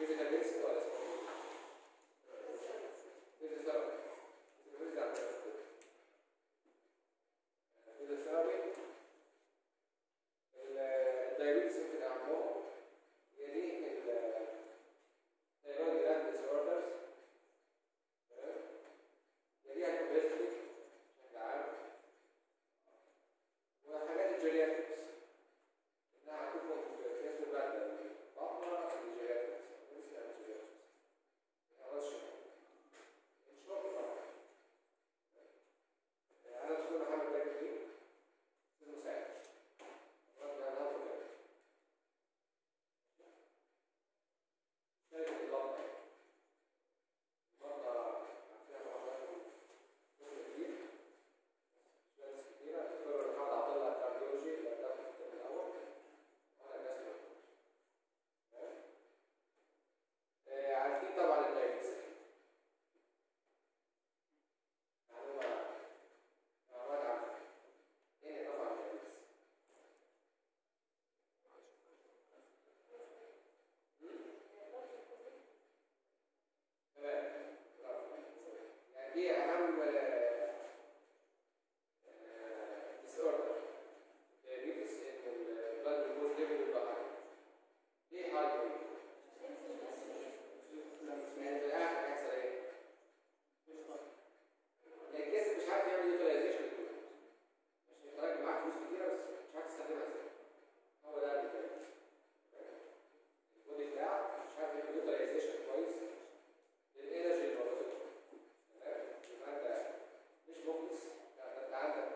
فيزيكال ميديسن ولا فيزيوثيرابي فيزيوثيرابي الدايابيتس يمكن اهمهم يليه الثيرويد جلاند ديسوردرز يليها الكوبيزيتي بشكل عام وحاجات الجيرياتريكس انها هتكون في في اسم البلد بطنه الجيرياتريكس لسه الجيرياتريكس خلاص ان شاء الله انا دكتور محمد باكر المساعد ربنا نهضر بك شركة البطنة البطنة فيها معاملات قسم كبير ناس كتيرة دكتور محمد عبد الله الكارديولوجي اللي بدأت في الترم الأول وأنا ناس عارفين طبعا الدايبيتس معلومة معلومات عامة ايه طبعا الدايبيتس تمام برافو. يعني دي أهم ديس اوردر دايبيتس ان البلد جلوكوز ليفل يبقى عالي ليه هاي يعني في الاخر هيحصل ايه؟ يعني الجسم مش عارف يعمل يوتيلايزيشن للجلوكوز مش هيخرج معاك فلوس كتيره بس مش عارف تستخدمها ازاي هو ده اللي البودي بتاعك مش عارف يعمل يوتيلايزيشن كويس للانرجي اللي موجوده جوه. تمام يبقى انت مش مخلص لا ده انت عندك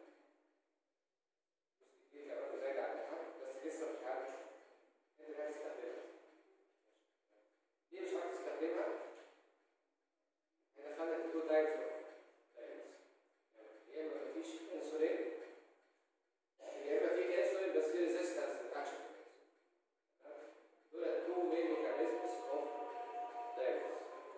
فلوس كتير كمان زايده عن الحد بس جسمك مش عارف انت مش عارف تستخدمها ليه مش عارف تستخدمها؟ احنا دخلنا في تو تايبس يا اما مفيش انسولين يا اما في انسولين بس في ريزيستنس للاكشن دول تو مين ميكانيزمز اوف دايبيتس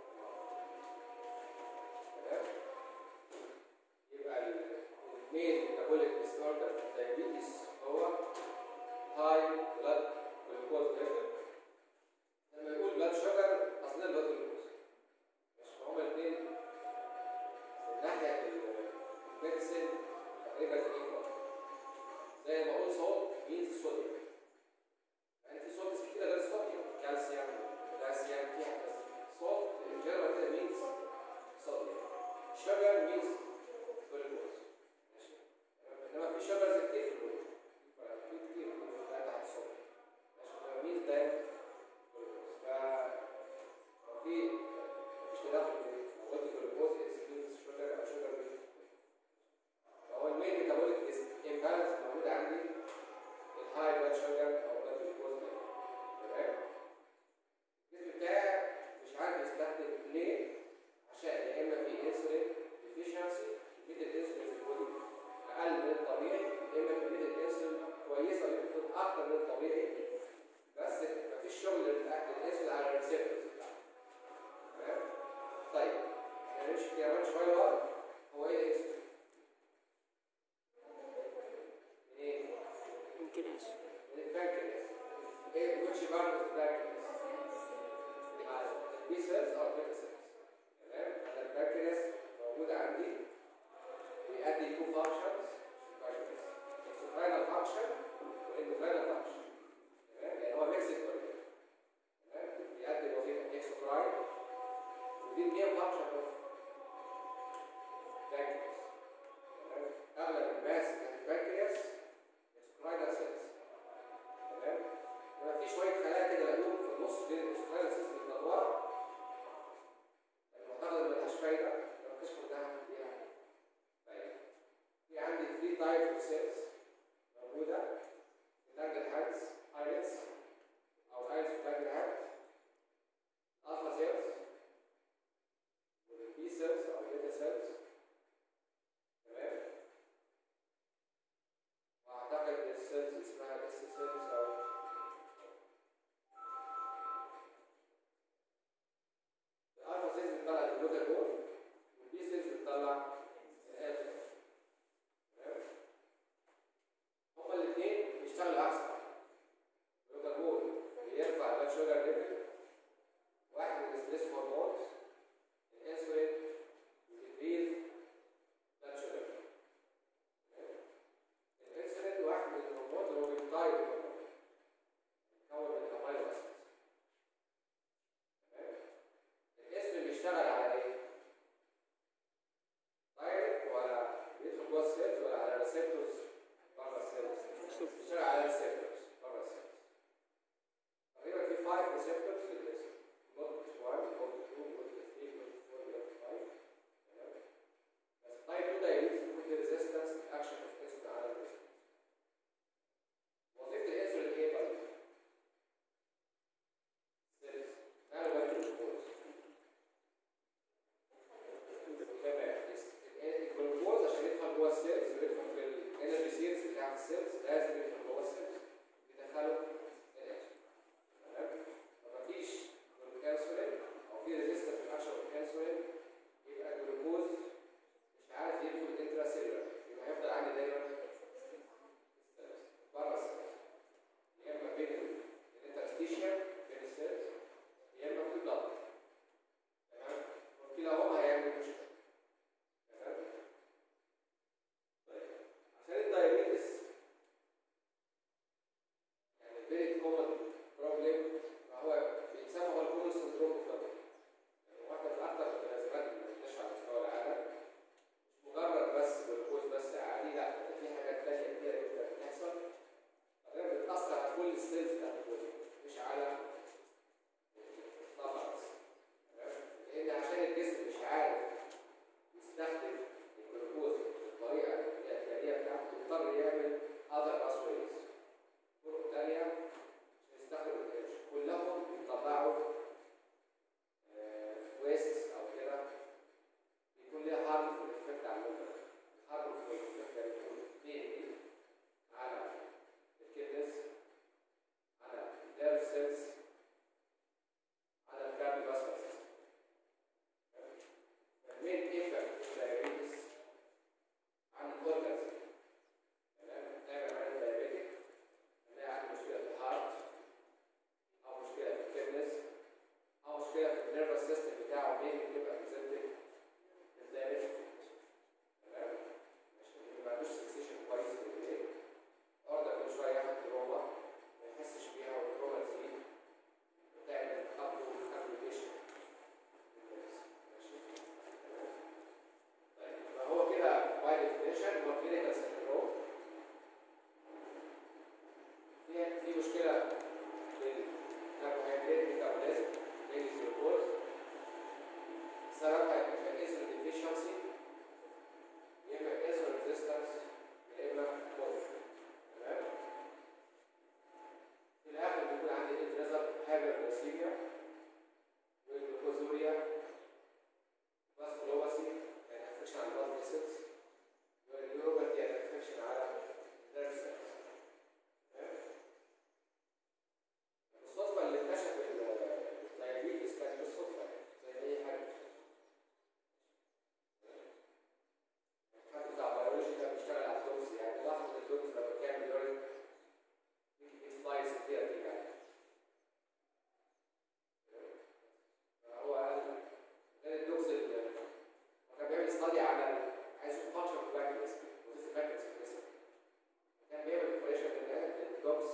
تمام يبقى المين ميتابوليك ديس اوردر في الدايابيتس هو هاي بلاد جلوكوز ليفل لما يقول بلاد شوجر اصلا بلاد جلوكوز مش هما الاثنين من ناحيه الميديسن تقريبا ايكوال زي ما اقول صوت مينز صوديوم يعني في صوت كتير غير صوديوم كالسيوم بوتاسيوم في حاجه بس صوت جنرال كده مينز صوديوم شوجر مينز جلوكوز ماشي انما في شوجرز كتير في الجلوكوز في كتير بتاعت تحت الصوت ماشي مينز ده جلوكوز ف في مفيش تداخل بين قلت جلوكوز اكسكلودز شوجر او شوجر بيز فهو المين ميتابوليك امبالانس موجود عندي الهاي بلاد شوجر او بلاد جلوكوز تمام الجسم بتاعي مش عارف يستخدم ليه عشان يا اما في انسولين ديفيشنسي كميه الانسولين في البودي اقل من الطبيعي يا اما كميه الانسولين كويسه يمكن اكتر من الطبيعي بس مفيش شغل الانسولين على الريسبتورز تمام طيب هنمشي كمان شويه ورا هو ايه الانسولين؟ منين؟ يمكن ايش من البنكرياس ايه which part of the pancreas؟ البي سيلز او البيتا سيلز تمام انا البنكرياس موجود عندي بيأدي تو فانكشنز اكسوكراينال فانكشن واندوكراينال فانكشن تمام يعني هو ميكس كويس تمام بيأدي وظيفه اكسوكراين ودي المين فانكشن اوف بنكرياس تمام اغلب الماس بتاعت البنكرياس اكسوكراينال سيلز تمام لما في شويه خلايا كده لقيهم في النص بين الاكسوكراينال سيلز والادوار السيلز بتاعت البودي مش على الطبع بس تمام؟ لان عشان الجسم مش عارف يستخدم الجلوكوز بالطريقه الاعتياديه بتاعته يضطر يعمل other pathways طرق تانية عشان يستخدم الانرجي كلهم بيطلعوا ويست او كده بيكون ليها هارمفول افكت على الليفر هارمفول افكت ده بيكون mainly على الكدنس على النيرف سيلز على الكارديوفاسكولار سيستم المين ايفكت الدايابيتس عن الاورجنز تمام دايما عن الدايابيتك نلاقي عنده مشكله في الهارت او مشكله في الكدنس او مشكله في النيرفس سيستم بتاعه مين بتبقى بريزنتد الدايابيتك تمام ماشي ما عندوش سنسيشن كويس في البيت الارض كل شويه ياخد تروما ما يحسش بيها والتروما تزيد وتعمل ابو ابليكيشن ماشي تمام طيب فهو كده باي ديفينيشن هو كلينيكال سندروم في في مشكله في الكربوهيدرات ميتابوليزم زي الجلوكوز سببها يا اما انسولين ديفيشنسي يا اما انسولين ريزيستنس يا اما موت تمام في الاخر بيكون عندي ايه ريزلت هايبرجليسيميا والجلوكوزوريا فاسكولوباسي يعني افكشن على البلاد فيسلز والنيوروباثي يعني افكشن على النيرف سيلز الصدفة اللي اكتشف الدايابيتس كانت بالصدفة زي أي حاجة حد بتاع بيولوجي كان بيشتغل على الدوز يعني لاحظ ان الدوز لما كان بيوري في سلايس كتير تيجي عليه فهو قال كان الدوز ال- هو كان بيعمل ستادي على ال- عايز يشوف فانكشن اوف باكتس وظيفة الباكتس في الجسم كان بيعمل اوبريشن للدوز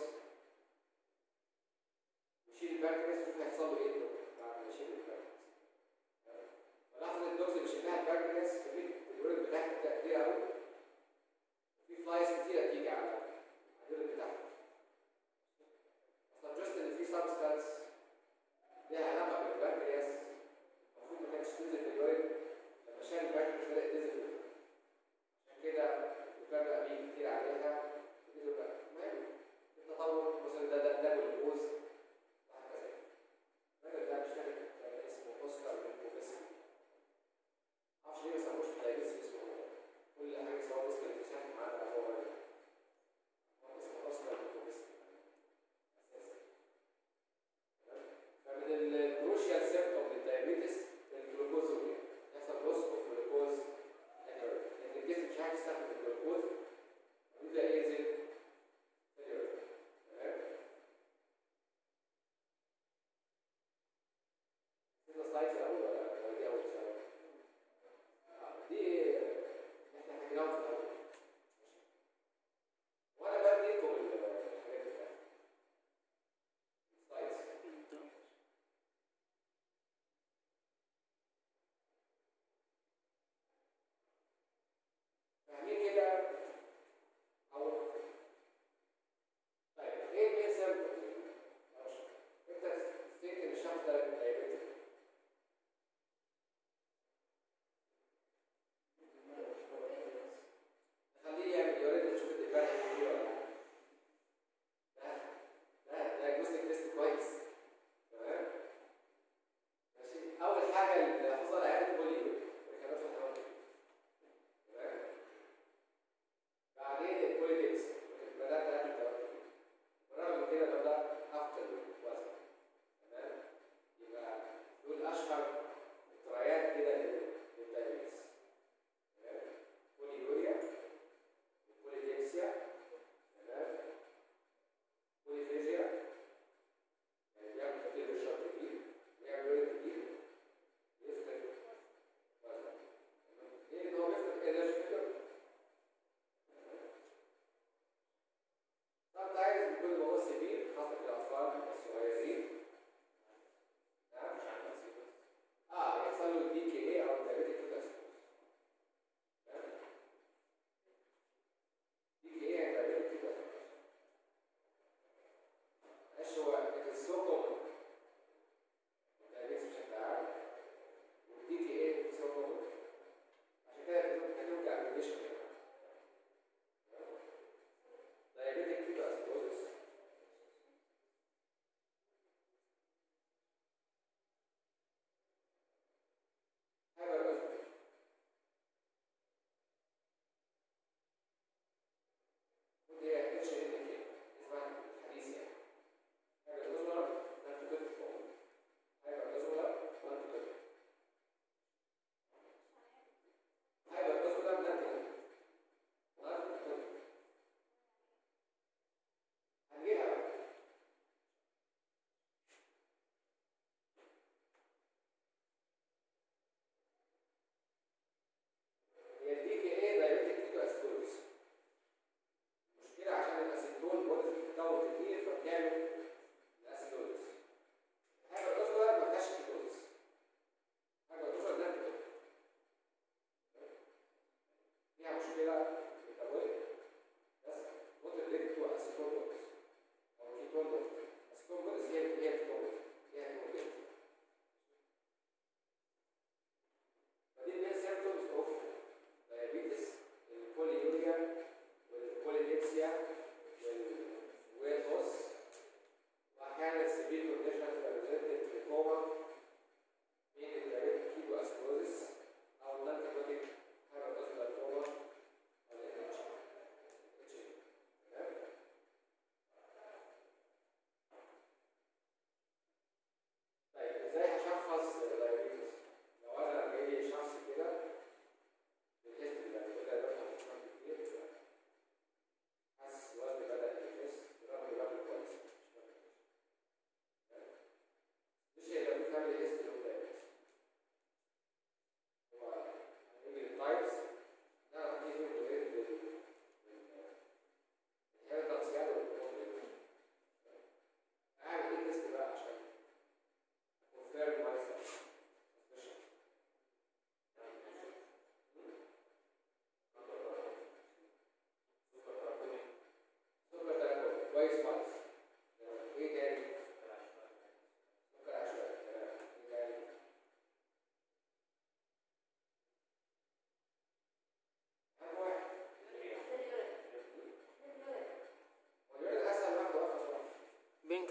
يشيل البنكرياس ويشوف هيحصل له ايه دلوقتي بعد ما يشيل البنكرياس فلاحظ ان الدوز اللي شلناها البنكرياس كميه اليورين بتاعها كتير قوي في فلايز كتيره بتيجي على على اليورين بتاعها اصلا جاست ان في سبستانس ليها علاقه بالبنكرياس المفروض ما كانتش تنزل في اليورين لما شال البنكرياس بدات تنزل في اليورين عشان كده البنكرياس بيجي كتير عليها وكده بقى المهم التطور مثلا ده ده ده جلوكوز وهكذا الراجل ده مش فاكر كان اسمه اوسكار بوفيسكي معرفش ليه ما سموش دايبيتس اسمه كل حاجه سواء اسم الاكتشاف معاه هو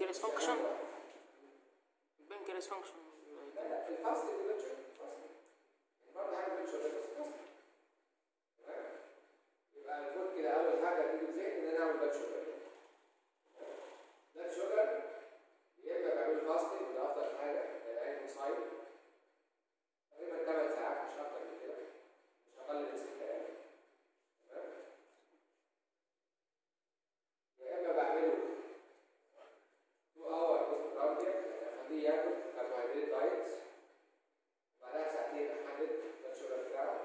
البنكرياس فانكشن البنكرياس فانكشن لا لا في الفاست بلاد شوجر فاست برضه حاجه بلاد شوجر بس فاست تمام يبقى المفروض كده اول حاجه تيجي في ذهني ان انا اعمل بلاد شوجر بلاد شوجر يا اما بعمل فاستنج وده افضل حاجه للعين صايم تقريبا 8 ساعات مش اكتر من كده مش اقل من 6 ايام تمام يا اما بعمله 2 اور بوست برانديا يعني اخليه ياكل كربوهيدرات دايت وبعدها ساعتين احدد البلاد شوجر بتاعه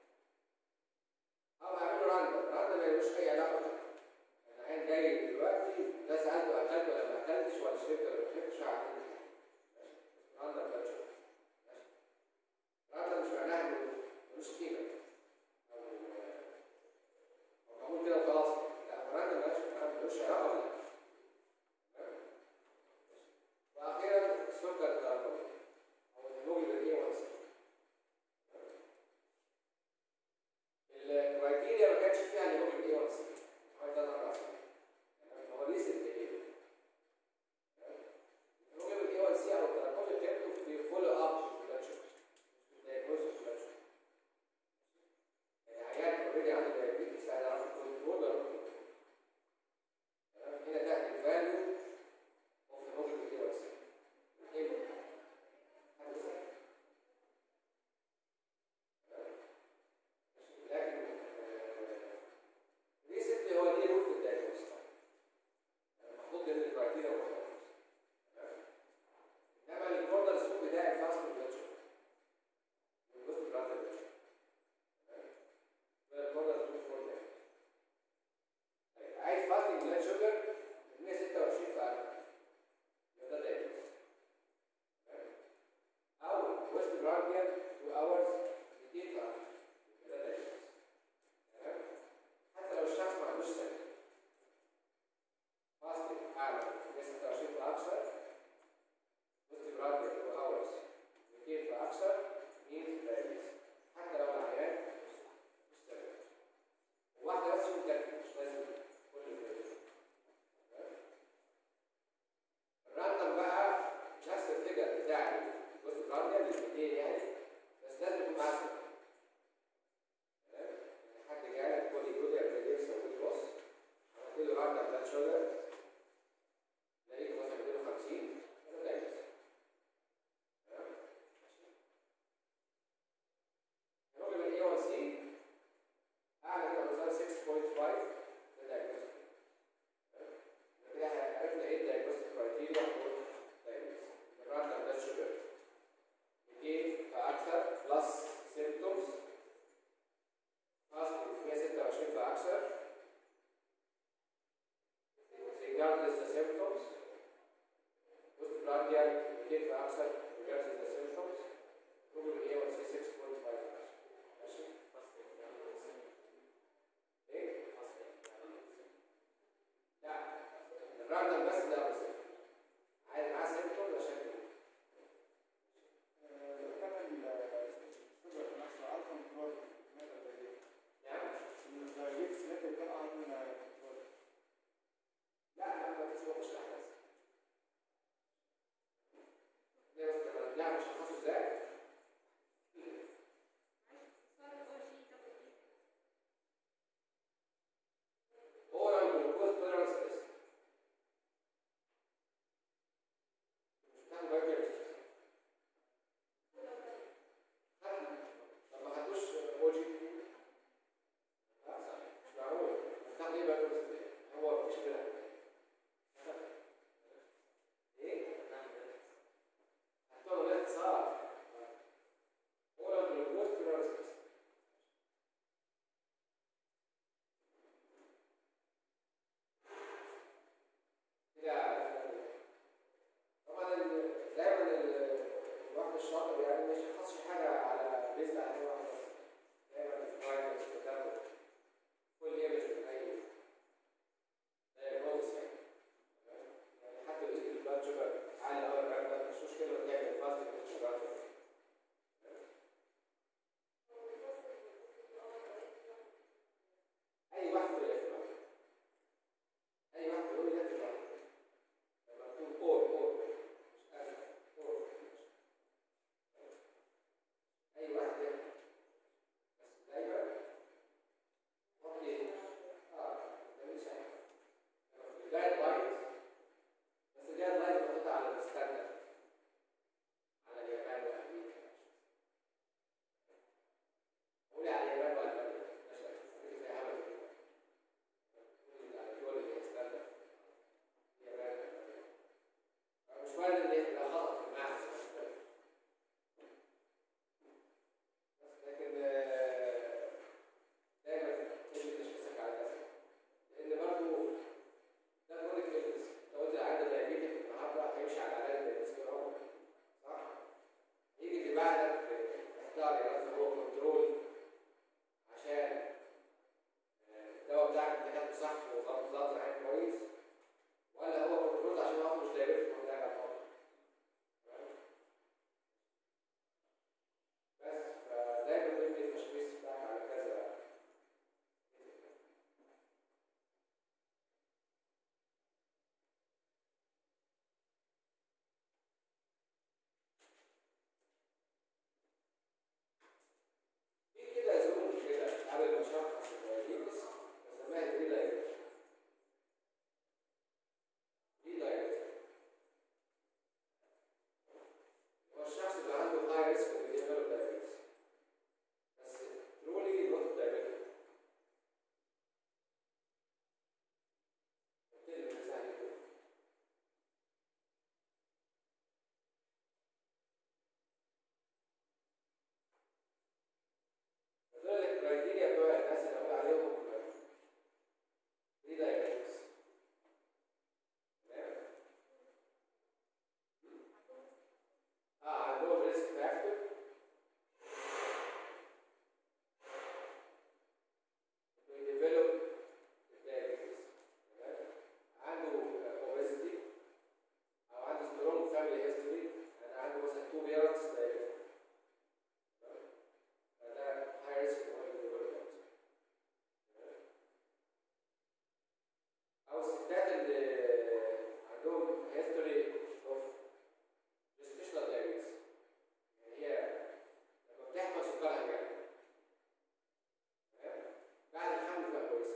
او اعمله راندم راندم ملوش اي علاقه انا عين جاي دلوقتي ده سالته اكلت ولا ما اكلتش ولا شربت ولا ما شربتش هعمل راندم بلاد شوجر راندم مش معناها انه ملوش قيمه او او معمول كده وخلاص لا راندم ملوش ملوش علاقه بيه واخيرا السكر الكربوني او الهيموجلوبين اي 1 الكرايتيريا ما كانش فيها الهيموجلوبين اي 1 حوالي ثلاث اربع سنين هو ريسنت ايه الهيموجلوبين اي 1 سي او الكربوني بتاخده في فولو اب بلاد شوجر دايجنوز بلاد شوجر يعني عيان اوريدي عنده دايابيتس عايز يعرف الكنترول ولا مش هنا تحت الفاليو اوف هيموجلوبين اي 1 سي لكن ريسنتلي هو ليه رول في الدايجنوز المفروض ان الكرايتيريا هو انما الكورنر سكوب بتاع الفاست بلاد شوجر الجزء بتاع البلاد شوجر الكورنر سكوب فور ده عايز فاستنج بلاد شوجر 126 في 1000 ده دايجنوز او ويست برانديان 2 hours 200 في 1000 ده دايجنوز تمام حتى لو الشخص ما عندوش سن فاستنج اعلى 126 في اكثر ويست برانديان 2 hours 200 في اكثر مين دايجنوز حتى لو العيان مش سن واحده بس ممكن مش لازم كل الفيديو الراندم بقى نفس الفكر بتاع الويست برانديان الاثنين يعني بس لازم يكون معاه سن تمام؟ يعني حد جالك كل يقول لك بريدكس او كل بص عملت له راندم بلاد شوجر لقيته مثلا 250 انا دايس تمام؟ الراجل الاي 1 سي اعلى من اوزان 6.5 ده دايجنوستيك كده عرفنا ايه الدايجنوستيك كرايتيريا فور دايجنوستيك الراندم بلاد شوجر 200 فاكثر بلس سيمتوم دايركت محتاج على الفاضي بس فدايما تبني التشخيص بتاعك على كذا في كده زون كده قبل ما اشرح الدايابيتس بسميها دي دايابيتس دي دايابيتس هو الشخص اللي عنده هاي ريسك ان يديفلوب دايابيتس بس ترولي نوت دايابيتس نبتدي من سهل كده فدول الكرايتيريا بتوع الناس اللي بقول عليهم بري دايابيتس تمام اه عندهم ريسك فاكتور to develop diabetes تمام عنده obesity او عنده strong family history انا عنده مثلا two parents diabetic تمام؟ فده high risk ان هو يديفلوب او الستات اللي عندهم history of gestational diabetes يعني هي لما بتحمل سكرها جامد تمام بعد الحمل تبقى كويسه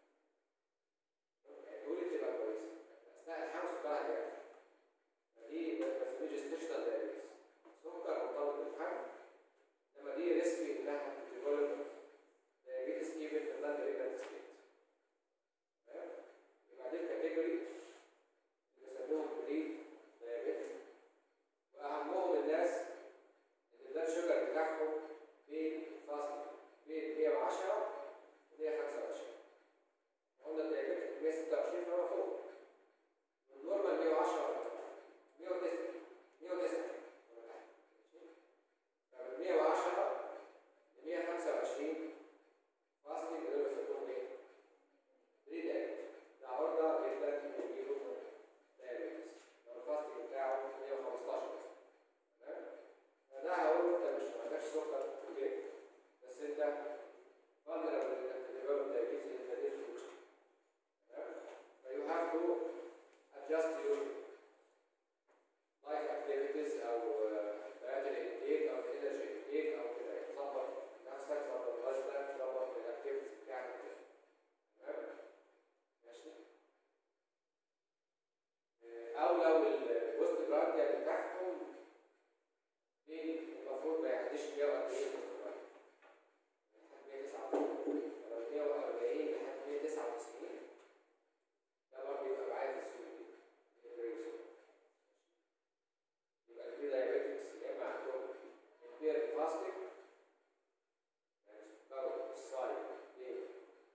يعني تولد تبقى كويسه اثناء الحمل سكرها جامد فدي بسميه جستيشنال دايابيتس سكر مرتبط بالحمل انما دي ريسكي انها تديفلوب دايابيتس ايفن في النون بريجننت ستيت تمام يبقى دي الكاتيجوري اللي بيسموهم بري دايابيتس واهمهم الناس اللي البلاد شوجر بتاعهم بين فاصل بين 110 و 125 قلنا الدايابيتك 126 فما فوق والنورمال 110 109 109 فمن 110 ل 125 فاصل دول بيسموهم ايه؟ بري دايابيتك ده عرضه جدا ان يجيله دايابيتس لو الفاستنج بتاعه 115 مثلا تمام فده هقول له انت مش ما عندكش سكر اوكي بس انت vulnerable انك تديفلوب diabetes in the near future تمام فيو هاف تو adjust your life activities او dietary intake او energy intake او كده تظبط نفسك تظبط وزنك تظبط الاكتيفيتيز بتاعتك كده تمام ماشي او لو البوست جرانديا بتاعهم بين المفروض ما يعديش 140 لحد 149 لو 140 لحد 199 ده برضه يبقى معايا في السوق دي البريزون يبقى البري دايابيتكس يا اما عندهم امبير فاستنج يعني سكر الصايم بين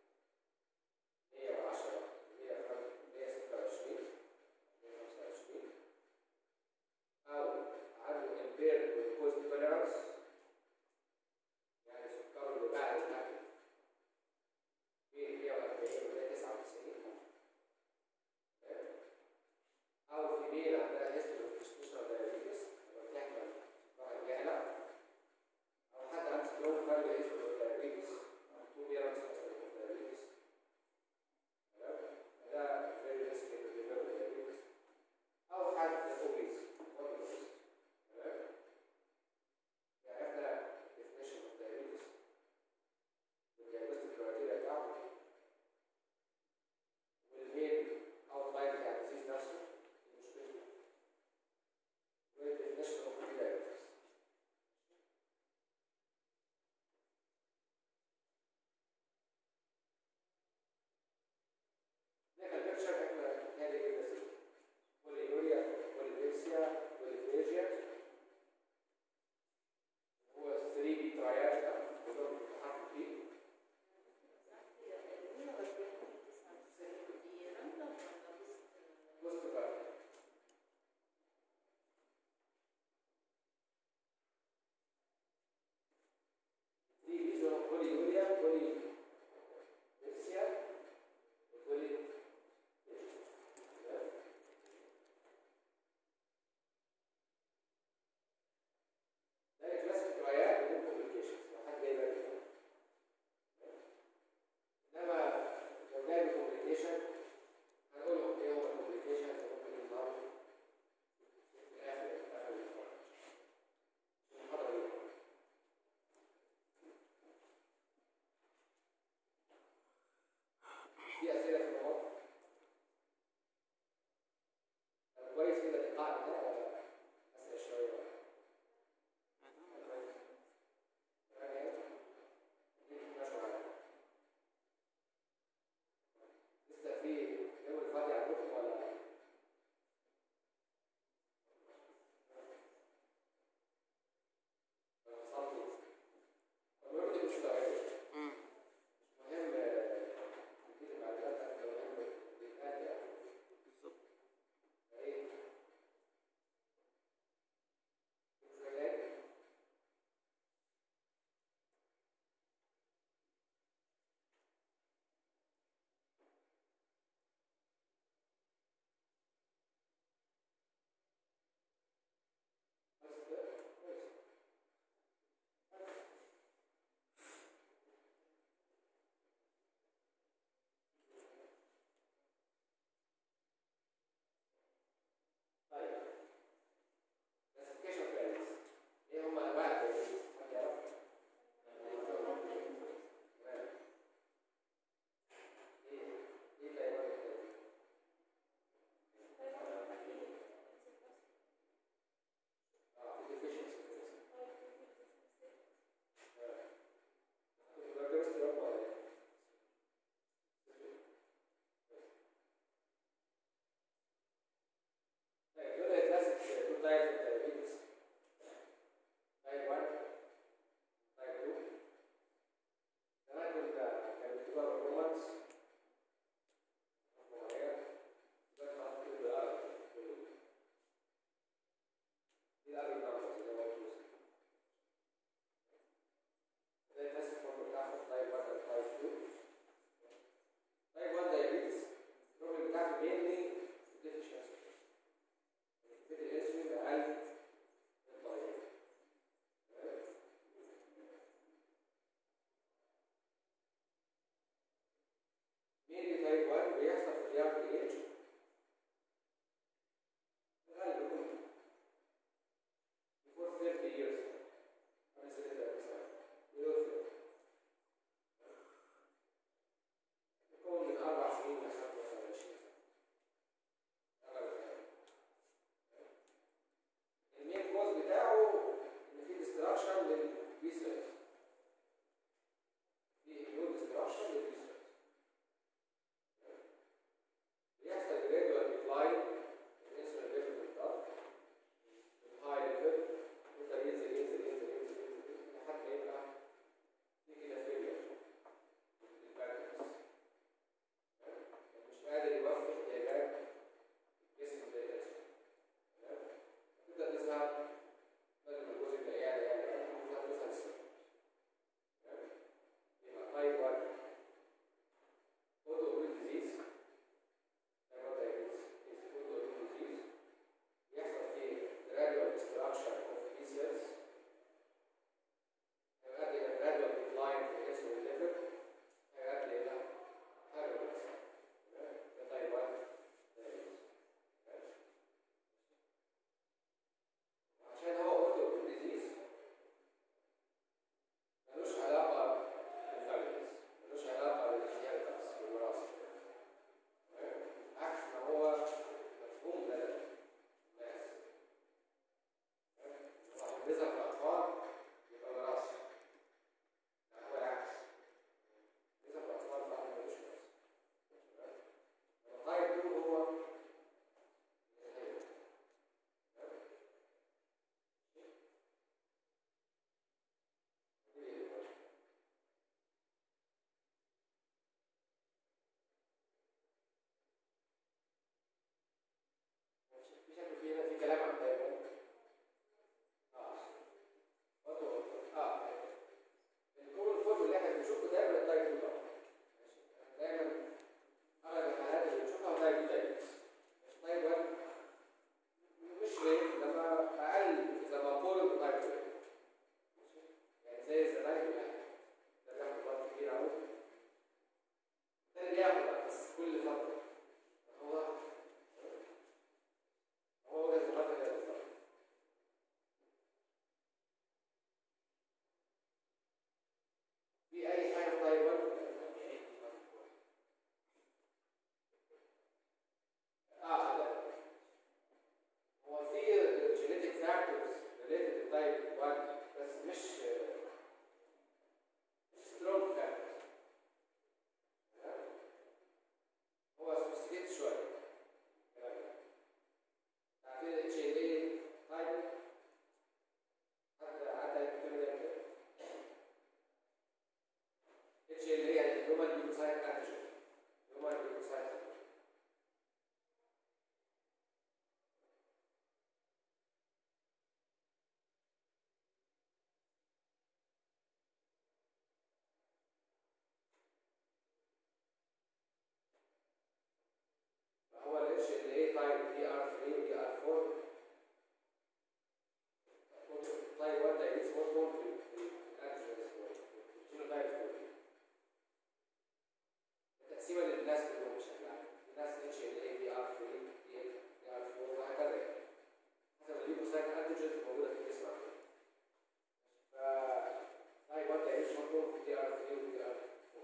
110 126 125 او types of diabetes type 1 type 2 زمان كنت كان بيكتبوها بالرومانس دلوقتي حاطط كده بالعربي دي العربي نمبرز اللي هو الفلوس ده التست فورم بتاعته تايب 1 و تايب 2 تايب 1 diabetes البروبلم بتاعته mainly deficiency كمية الانسولين اقل من الطبيعي mainly تايب 1 بيحصل في اليونج ايج غالبا بيكون before 30 years قبل سن 30 سنة below 30 يكون من أربع سنين ل 25 سنة أغلب الأحيان. المين كوز بتاعه إن في ديستراكشن للبي سيلز في immune destruction للبي سيلز بيحصل gradual decline in insulin level في الضغط من high level يفضل ينزل ينزل ينزل ينزل ينزل لحد ما يبقى في كده failure للبنكرياس مش قادر يوفي احتياجات الجسم للانسولين تمام تبدا تظهر بدل ما الجزء يبقى يعلى يعلى يعلى تبدا تظهر السكر تمام يبقى تايب 1 autoimmune disease type 1 diabetes is autoimmune disease يحصل فيه gradual destruction of B cells هيؤدي إلى gradual decline في insulin level هيؤدي إلى hyperglycemia تمام ده type 1 diabetes تمام عشان هو autoimmune disease ملوش علاقة بالفيروس ملوش علاقة بالانهيرتنس بالوراثة تمام عكس ما هو مفهوم لدى الناس واحد بيظهر في الأطفال يبقى وراثي لا هو العكس بيظهر في الأطفال فعلا ملوش وراثة تمام التايب 2 هو inheritance. تمام؟ دي الوراثة. ماشي. في شكل في هنا في كلام عن التايب 1 اه برضه اه الكون فورم اللي احنا بنشوفه دايما التايب 2 طبعا ماشي. دايما اغلب الحالات اللي بنشوفها تايب 2 دايبيتس تايب 1 مش ريت لما اقل اذا ما فوق تايب 2 ماشي. يعني زي الزمالك والاهلي ده بياخد وقت كبير قوي الثاني بياخد وقت بس كل فتره هو هو وجهه نظرنا كده بالظبط في اي حاجه في تايب 1 اه لا هو في genetic factors related to type 1 بس مش مش strong factors تمام؟ هو sophisticated شويه الكلام ده. عارفين ال HLA type حد عدى الكلام ده قبل كده؟ HLA يعني Human Leukocyte Antigen Human Leukocyte Antigen فهو ال HLA type DR3 و DR4 type 1 diabetes more common في في الانتيجينز في الجينوتايبس كلهم. تقسيما للناس كلهم بشكل عام الناس HLA DR3 DR4 وهكذا يعني. حسب الليوكوسايت انتيجينز الموجوده في الجسم عندنا. ف type 1 diabetes more common في DR3 و DR4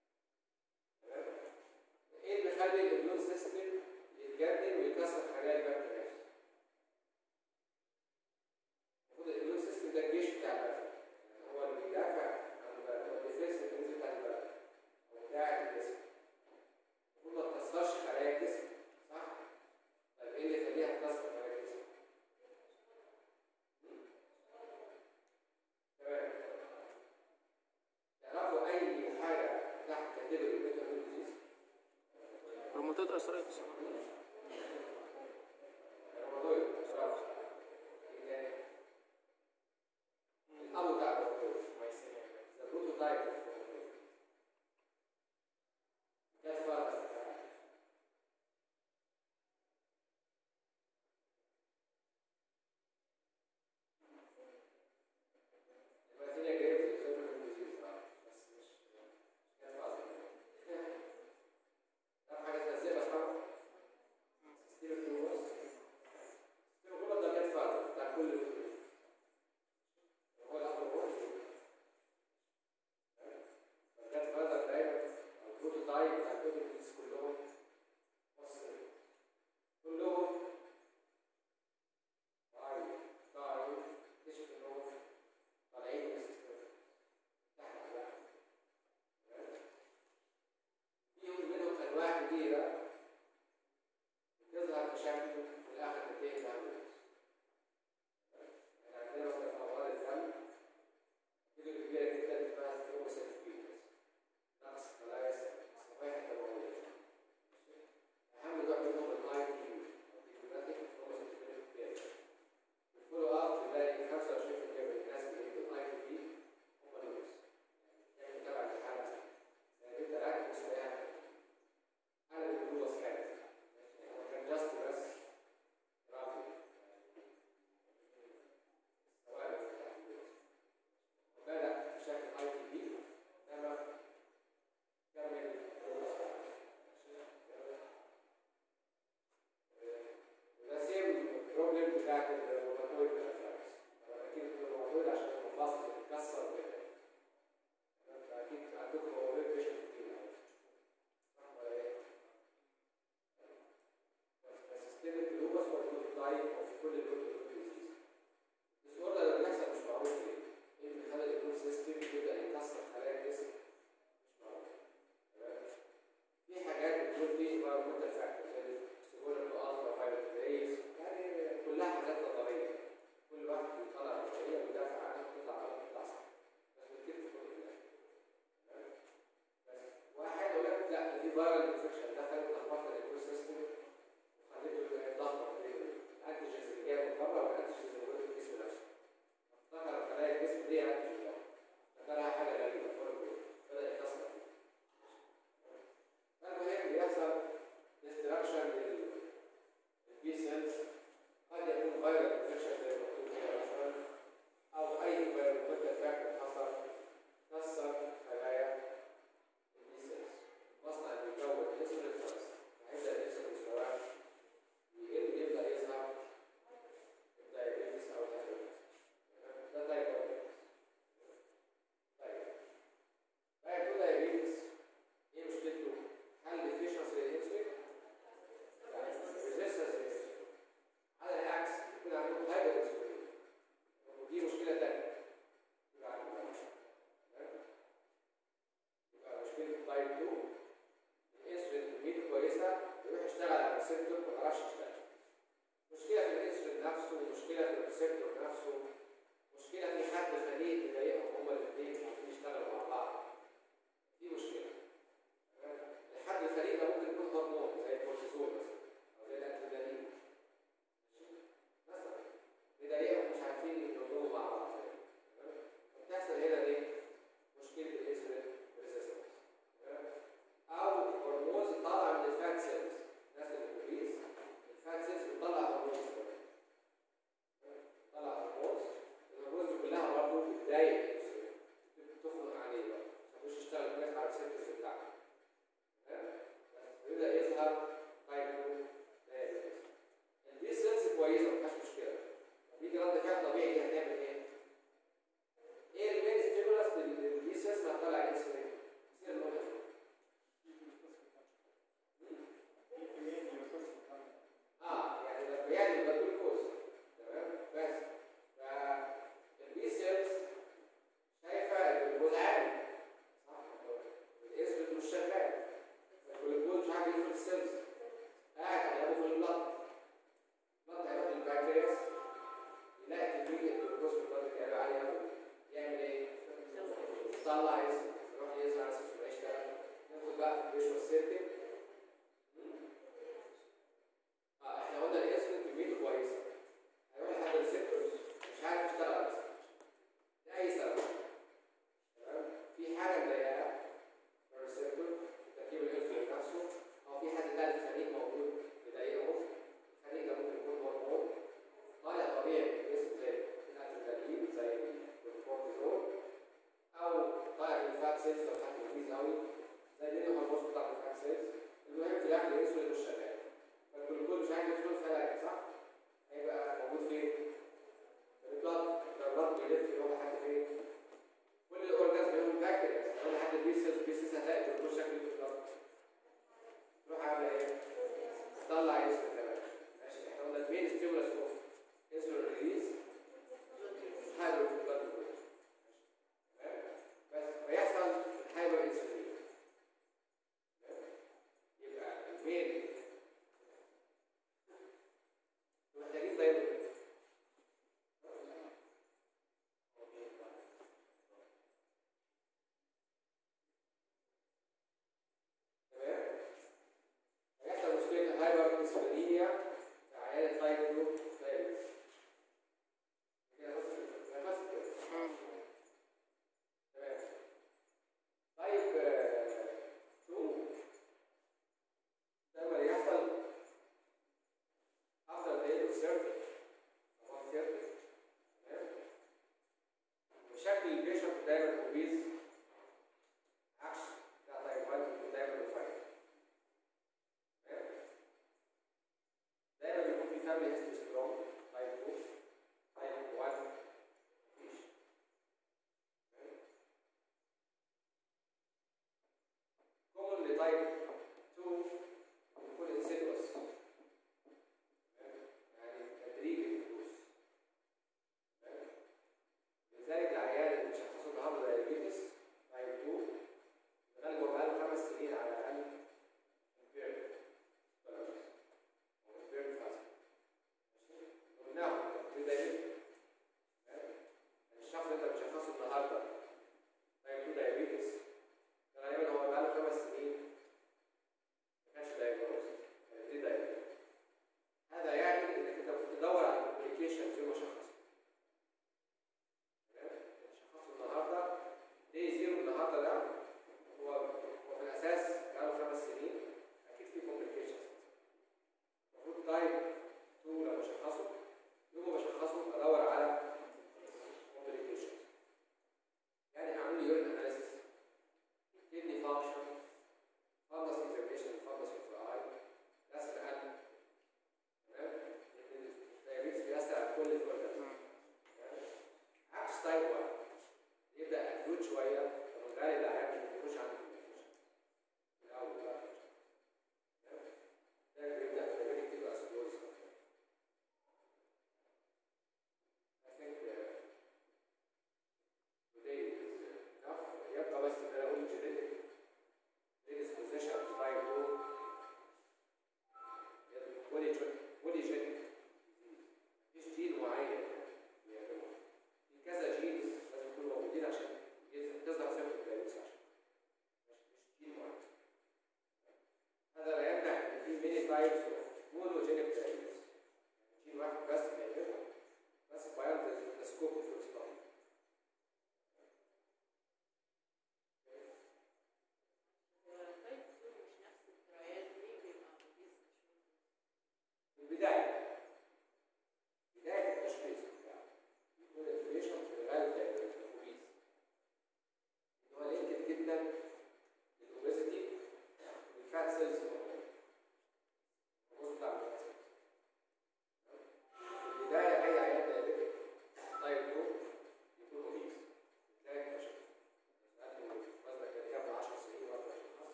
تمام؟ ايه اللي بيخلي الاميون سيستم يتجنن ويكسر خلايا هو التايب اوف كل الاوتو ديزيز الديسوردر اللي بيحصل مش معروف ليه يمكن خلى الاميون سيستم يبدا يكسر خلايا الجسم مش معروف تمام؟ في حاجات بتكون في environmental factors زي سهوله الالترا فايلوت ريز يعني كلها حاجات نظريه كل واحد بيطلع نظريه ويدافع عنها وتطلع غلط وتطلع صح بس بتكتب في كل الاخر تمام؟ بس واحد يقول لك لا دي فايرال انفكشن دخلت لخبطه الاميون سيستم وخليته يتلخبط بين الانتيجنز اللي جايه من بره والانتيجنز اللي موجوده في الجسم نفسه افتكر خلايا الجسم دي انتيجن واحد افتكرها حاجه غريبه فورا بدا يكسر فالمهم بيحصل ديستراكشن للبي سيلز قد يكون فيروس انفكشن زي ما قلت كده مثلا او اي فيروس فاكتور حصل كسر خلايا البي سيلز المصنع اللي بيكون انسولين خلاص هيبدا الانسولين مستواه يقل يبدا يظهر الدايابيتس او الهيباتيتس ده دايابيتس طيب بقى كده دايابيتس ايه مشكلته؟ هل ديفيشنسي للانسولين؟ يعني ريزيستنس للانسولين على العكس يكون عندهم هايبر انسولين ودي مشكله ثانيه يبقى عندهم تمام؟ يبقى مشكله تايب 2 الانسولين كميته كويسه يروح يشتغل على الريسبتور ما يعرفش يشتغل مشكله في الانسولين نفسه ومشكله في الريسبتور نفسه مشكله في حد فريق يضايقهم هما الاثنين عشان يشتغلوا مع بعض دي مشكله الحد الفريق ده ممكن يكون هرمون زي الكورتيزول مثلا او زي الادرينالين مثلا بيضايقهم مش عارفين ينضموا مع بعض تمام؟ فبتحصل هنا ايه؟ مشكله الانسولين ريزيستنس او هرمونز طالعه من الفات سيلز الناس اللي بتقيس الفات سيلز بتطلع هرمونز طلع هرمونز الهرمونز دي كلها برضه بتضايق الانسولين بتخنق عليه بقى ما يخش يشتغل كويس على الريسبتورز بتاعته ويبدا يظهر تايب 2 دايابيتس البي سيلز كويسه ما فيهاش مشكله بيجي رد فعل طبيعي دي هتعمل ايه؟ ايه المين ستيمولس للبي سيلز ما هتطلع انسولين؟ يصير نوع اه يعني ده بيعني يبقى جلوكوز تمام بس فالبي سيلز شايفه الجلوكوز عالي صح الانسولين مش شغال الجلوكوز مش عارف يدخل السيلز قاعد على في البلط البلط هيروح للبنكرياس يلاقي كميه الجلوكوز في البلط كده عاليه قوي يعمل ايه؟ يطلع انسولين يروح يظهر على اساس يشتغل ندخل بقى في الفيجوال سيركل اه احنا قلنا الانسولين كميته كويسه هيروح لحد الريسبتورز مش عارف يشتغل على الريسبتورز لاي سبب تمام في حاجه مضايقاه في الريسبتور في تركيب الانسولين نفسه او في حد ثالث خليج موجود يضايقه الخليج ده ممكن يكون هرمون طالع طبيعي من الجسم زي الادرينالين زي الكورتيزول او طالع من الفات سيلز لو حد كويس قوي زي النيو هرمون بتاع الفات سيلز المهم في الاخر الانسولين مش شغال فالجلوكوز مش عارف يدخل الخلايا صح؟ هيبقى موجود فين؟ في البلد البلد بيلف يروح لحد فين؟ كل الاورجانز بيهم بكتيريا يروح لحد البيسز البيسز هتلاقي الجلوكوز شكله في البلد تروح عامله ايه؟ تطلع انسولين كمان ماشي احنا قلنا المين ستيمولس اوف انسولين ريليز هايبر بلد بس فيحصل هايبر انسولين يبقى المين محتاجين دايما تمام هيحصل مشكله هايبر انسولينيا في عيان تايب 2 دايابيتس كده بس كده بس كده تمام طيب 2 لما يحصل after the end of surgery أو surgery تمام وشكل البيشنت دايما اوبيز عكس بتاع تايب 1 بيكون دايما رفيع تمام دايما بيكون في فاميلي هيستوري سترونج تايب 2 تايب 1 مفيش تمام كومن لتايب 2 بيكون انسيدوس كومبليكيشن في مشقه